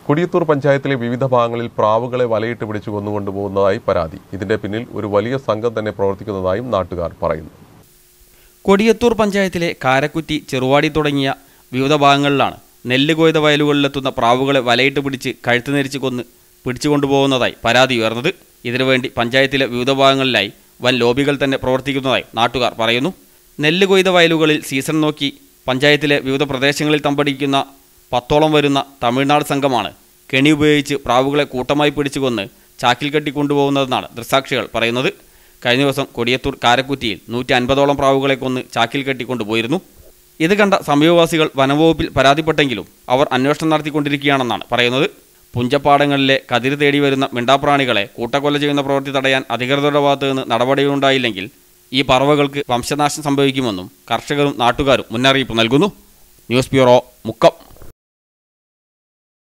കൊടിയത്തൂർ പഞ്ചായത്തിലെ വിവിധ ഭാഗങ്ങളിൽ പ്രാവുകളെ വലയിട്ട് പിടിച്ചു കൊന്നുകൊണ്ടുപോകുന്നതായി പരാതി ഇതിന്റെ പിന്നിൽ ഒരു വലിയ സംഘം തന്നെ പ്രവർത്തിക്കുന്നതായും നാട്ടുകാർ പറയുന്നു കൊടിയത്തൂർ പഞ്ചായത്തിലെ കാരക്കുറ്റി ചെറുവാടി തുടങ്ങിയ വിവിധ ഭാഗങ്ങളിലാണ് നെല്ല് കൊയ്ത വയലുകളിലെത്തുന്ന പ്രാവുകളെ വലയിട്ട് പിടിച്ച് കഴുത്ത് നെരിച്ച് കൊന്ന് പിടിച്ചുകൊണ്ടുപോകുന്നതായി പരാതി ഉയർന്നത് ഇതിനുവേണ്ടി പഞ്ചായത്തിലെ വിവിധ ഭാഗങ്ങളിലായി വൻ ലോബികൾ തന്നെ പ്രവർത്തിക്കുന്നതായി നാട്ടുകാർ പറയുന്നു നെല്ല് കൊയ്ത വയലുകളിൽ സീസൺ നോക്കി പഞ്ചായത്തിലെ വിവിധ പ്രദേശങ്ങളിൽ തമ്പടിക്കുന്ന പത്തോളം വരുന്ന തമിഴ്നാട് സംഘമാണ് കെണി ഉപയോഗിച്ച് പ്രാവുകളെ കൂട്ടമായി പിടിച്ചു കൊന്ന് ചാക്കിൽ കെട്ടി കൊണ്ടുപോകുന്നതെന്നാണ് ദൃക്സാക്ഷികൾ പറയുന്നത് കഴിഞ്ഞ ദിവസം കൊടിയത്തൂർ കാരക്കുറ്റിയിൽ നൂറ്റി അൻപതോളം പ്രാവുകളെ കൊന്ന് ചാക്കിൽ കെട്ടിക്കൊണ്ടുപോയിരുന്നു ഇത് കണ്ട സമീപവാസികൾ വനംവകുപ്പിൽ പരാതിപ്പെട്ടെങ്കിലും അവർ അന്വേഷണം നടത്തിക്കൊണ്ടിരിക്കുകയാണെന്നാണ് പറയുന്നത് പുഞ്ചപ്പാടങ്ങളിലെ കതിര് തേടി വരുന്ന മിണ്ടാപ്രാണികളെ കൂട്ടക്കൊല ചെയ്യുന്ന പ്രവൃത്തി തടയാൻ അധികൃതരുടെ ഭാഗത്തു നിന്ന് നടപടിയുണ്ടായില്ലെങ്കിൽ ഈ പറവകൾക്ക് വംശനാശം സംഭവിക്കുമെന്നും കർഷകരും നാട്ടുകാരും മുന്നറിയിപ്പ് നൽകുന്നു ന്യൂസ് ബ്യൂറോ മുക്കം